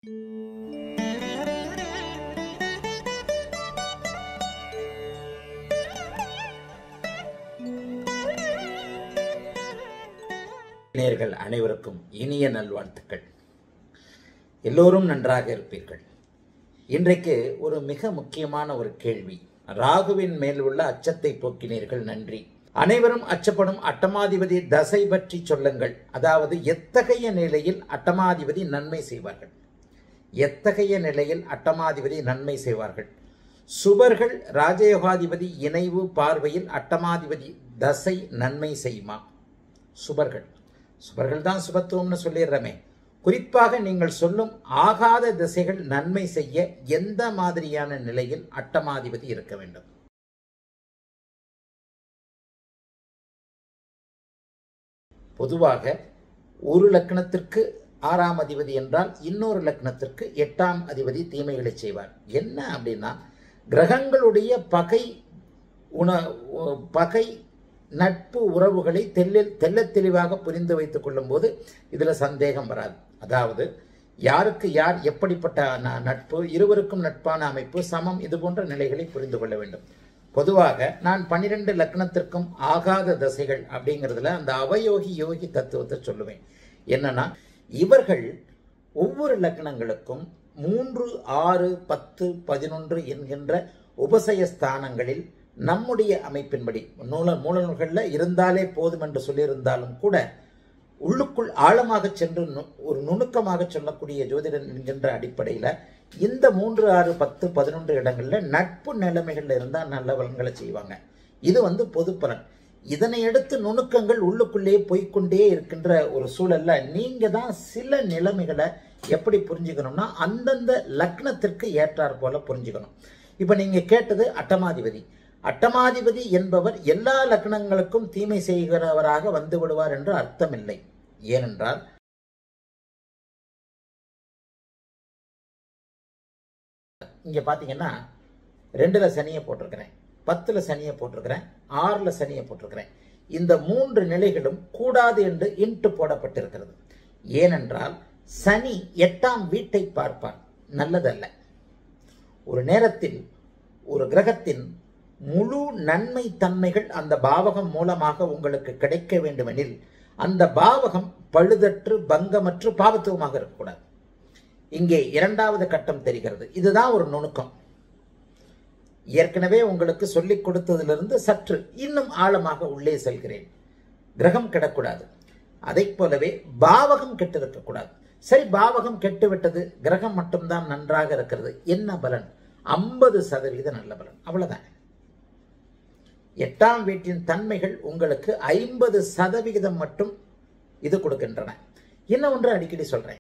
நேர்கள் அனைவருக்கும் இனிய நல்வாழ்த்துக்கள் எல்லோரும் நன்றாக இருப்பீர்கள் இன்றைக்கு ஒரு மிக முக்கியமான ஒரு கேள்வி ராகுவின் மேல் உள்ள அச்சத்தை போக்கினீர்கள் நன்றி அனைவரும் அச்சப்படும் அட்டமாதிபதி தசை பற்றி சொல்லுங்கள் அதாவது எத்தகைய நிலையில் அட்டமாதிபதி நன்மை செய்வார்கள் எத்தகைய நிலையில் அட்டமாதிபதி நன்மை செய்வார்கள் சுபர்கள் ராஜயோகாதிபதி இணைவு பார்வையில் அட்டமாதிபதி தசை நன்மை செய்யுமா சுபர்கள் சுபர்கள் தான் சுபத்துவம்னு சொல்லிடுறமே குறிப்பாக நீங்கள் சொல்லும் ஆகாத திசைகள் நன்மை செய்ய எந்த மாதிரியான நிலையில் அட்டமாதிபதி இருக்க வேண்டும் பொதுவாக ஒரு லக்னத்திற்கு ஆறாம் அதிபதி என்றால் இன்னொரு லக்னத்திற்கு எட்டாம் அதிபதி தீமைகளை செய்வார் என்ன அப்படின்னா கிரகங்களுடைய பகை உண பகை நட்பு உறவுகளை தெல்லில் தெள்ளத் தெளிவாக புரிந்து வைத்துக் கொள்ளும்போது இதில் சந்தேகம் வராது அதாவது யாருக்கு யார் எப்படிப்பட்ட ந- நட்பு இருவருக்கும் நட்பான அமைப்பு சமம் இது போன்ற நிலைகளை புரிந்து கொள்ள வேண்டும் பொதுவாக நான் பன்னிரெண்டு லக்னத்திற்கும் ஆகாத தசைகள் அப்படிங்கிறதுல அந்த அவயோகி யோகி தத்துவத்தை சொல்லுவேன் என்னன்னா இவர்கள் ஒவ்வொரு லக்னங்களுக்கும் மூன்று ஆறு பத்து பதினொன்று என்கின்ற உபசய ஸ்தானங்களில் நம்முடைய அமைப்பின்படி நூல மூல நூல்களில் இருந்தாலே போதும் என்று சொல்லியிருந்தாலும் கூட உள்ளுக்குள் ஆழமாக சென்று நு- ஒரு நுணுக்கமாக சொல்லக்கூடிய ஜோதிடன் என்கின்ற அடிப்படையில் இந்த மூன்று ஆறு பத்து பதினொன்று இடங்கள்ல நட்பு நிலைமைகள்ல இருந்தால் நல்ல பலன்களை செய்வாங்க இது வந்து பொது பலன் இதனை அடுத்து நுணுக்கங்கள் உள்ளுக்குள்ளே போய்க்கொண்டே இருக்கின்ற ஒரு சூழல்ல நீங்க தான் சில நிலைமைகளை எப்படி புரிஞ்சுக்கணும்னா அந்தந்த லக்னத்திற்கு ஏற்றாற் போல புரிஞ்சுக்கணும் இப்போ நீங்க கேட்டது அட்டமாதிபதி அட்டமாதிபதி என்பவர் எல்லா லக்னங்களுக்கும் தீமை செய்கிறவராக வந்து விடுவார் என்று அர்த்தமில்லை ஏனென்றால் இங்க பாத்தீங்கன்னா ரெண்டுல சனியை போட்டிருக்கிறேன் பத்துல சனியை போட்டிருக்கிறேன் ஆறுல சனியை போட்டிருக்கிறேன் இந்த மூன்று நிலைகளும் கூடாது என்று இன்ட்டு போடப்பட்டிருக்கிறது ஏனென்றால் சனி எட்டாம் வீட்டை பார்ப்பார் நல்லதல்ல ஒரு நேரத்தில் ஒரு கிரகத்தின் முழு நன்மை தன்மைகள் அந்த பாவகம் மூலமாக உங்களுக்கு கிடைக்க வேண்டுமெனில் அந்த பாவகம் பழுதற்று பங்கமற்று பாவத்துவமாக இருக்கக்கூடாது இங்கே இரண்டாவது கட்டம் தெரிகிறது இதுதான் ஒரு நுணுக்கம் ஏற்கனவே உங்களுக்கு சொல்லிக் கொடுத்ததிலிருந்து சற்று இன்னும் ஆழமாக உள்ளே செல்கிறேன் கிரகம் கெடக்கூடாது அதைப் போலவே பாவகம் கெட்டிருக்கக்கூடாது சரி பாவகம் கெட்டுவிட்டது கிரகம் மட்டும்தான் நன்றாக இருக்கிறது என்ன பலன் ஐம்பது சதவீத நல்ல பலன் அவ்வளவுதான் எட்டாம் வீட்டின் தன்மைகள் உங்களுக்கு ஐம்பது சதவிகிதம் மட்டும் இது கொடுக்கின்றன என்ன ஒன்று அடிக்கடி சொல்றேன்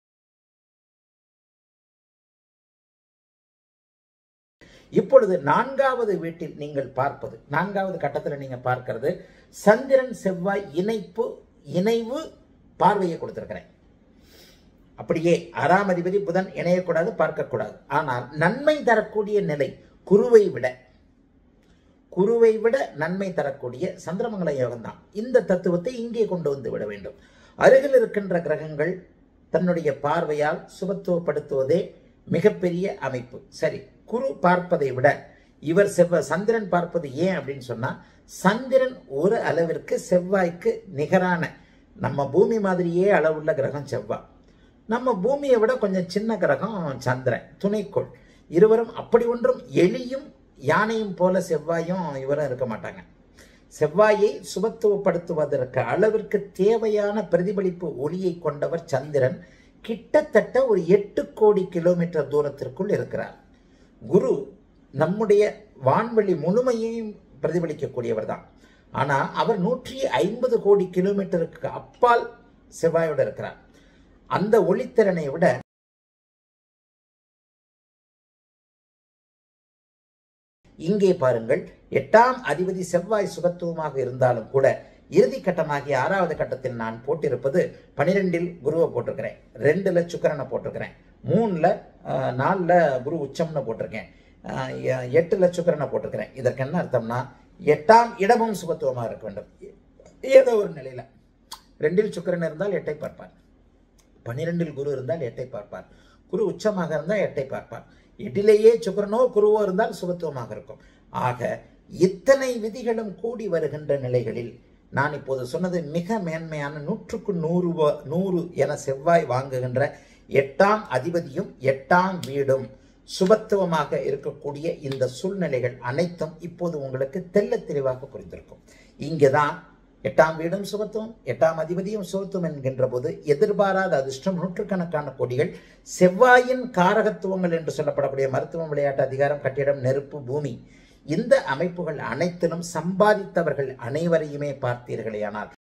இப்பொழுது நான்காவது வீட்டில் நீங்கள் பார்ப்பது நான்காவது கட்டத்தில் நீங்க பார்க்கிறது சந்திரன் செவ்வாய் இணைப்பு இணைவு பார்வையை கொடுத்திருக்கிறேன் அப்படியே ஆறாம் அதிபதி புதன் இணையக்கூடாது பார்க்கக்கூடாது ஆனால் நன்மை தரக்கூடிய நிலை குருவை விட குருவை விட நன்மை தரக்கூடிய சந்திரமங்கல யோகம் தான் இந்த தத்துவத்தை இங்கே கொண்டு வந்து விட வேண்டும் அருகில் இருக்கின்ற கிரகங்கள் தன்னுடைய பார்வையால் சுபத்துவப்படுத்துவதே மிகப்பெரிய அமைப்பு சரி குரு பார்ப்பதை விட இவர் செவ்வ சந்திரன் பார்ப்பது ஏன் அப்படின்னு சொன்னா சந்திரன் ஒரு அளவிற்கு செவ்வாய்க்கு நிகரான நம்ம பூமி மாதிரியே அளவுள்ள கிரகம் செவ்வாய் நம்ம பூமியை விட கொஞ்சம் சின்ன கிரகம் சந்திரன் துணைக்கோள் இருவரும் அப்படி ஒன்றும் எலியும் யானையும் போல செவ்வாயும் இவரும் இருக்க மாட்டாங்க செவ்வாயை சுபத்துவப்படுத்துவதற்கு அளவிற்கு தேவையான பிரதிபலிப்பு ஒளியை கொண்டவர் சந்திரன் கிட்டத்தட்ட ஒரு எட்டு கோடி கிலோமீட்டர் தூரத்திற்குள் இருக்கிறார் குரு நம்முடைய வான்வெளி முழுமையையும் பிரதிபலிக்கக்கூடியவர் தான் ஆனா அவர் நூற்றி ஐம்பது கோடி கிலோமீட்டருக்கு அப்பால் செவ்வாயோடு இருக்கிறார் அந்த ஒளித்திறனை விட இங்கே பாருங்கள் எட்டாம் அதிபதி செவ்வாய் சுபத்துவமாக இருந்தாலும் கூட இறுதி கட்டமாகிய ஆறாவது கட்டத்தில் நான் போட்டிருப்பது பனிரெண்டில் குருவை போட்டிருக்கிறேன் ரெண்டுல சுக்கிரனை போட்டிருக்கிறேன் மூணுல அஹ், நாலுல குரு உச்சம்னு போட்டிருக்கேன் அஹ், எ- எட்டுல சுக்கிரனை போட்டிருக்கிறேன் இதற்கு என்ன அர்த்தம்னா எட்டாம் இடமும் சுபத்துவமாக இருக்க வேண்டும் ஏதோ ஒரு நிலையில ரெண்டில் சுக்கிரன் இருந்தால் எட்டை பார்ப்பார் பன்னிரெண்டில் குரு இருந்தால் எட்டை பார்ப்பார் குரு உச்சமாக இருந்தால் எட்டை பார்ப்பார் எட்டிலேயே சுக்கிரனோ குருவோ இருந்தால் சுபத்துவமாக இருக்கும் ஆக இத்தனை விதிகளும் கூடி வருகின்ற நிலைகளில் நான் இப்போது சொன்னது மிக மேன்மையான நூற்றுக்கு நூறு வ- நூறு என செவ்வாய் வாங்குகின்ற எட்டாம் அதிபதியும் எட்டாம் வீடும் சுபத்துவமாக இருக்கக்கூடிய இந்த சூழ்நிலைகள் அனைத்தும் இப்போது உங்களுக்கு தெள்ளத் தெளிவாக புரிந்திருக்கும் இங்கேதான் எட்டாம் வீடும் சுபத்துவம் எட்டாம் அதிபதியும் சுபத்துவம் என்கின்ற போது எதிர்பாராத அதிர்ஷ்டம் நூற்றுக்கணக்கான கோடிகள் செவ்வாயின் காரகத்துவங்கள் என்று சொல்லப்படக்கூடிய மருத்துவம் விளையாட்டு அதிகாரம் கட்டிடம் நெருப்பு பூமி இந்த அமைப்புகள் அனைத்திலும் சம்பாதித்தவர்கள் அனைவரையுமே பார்த்தீர்களேயானால்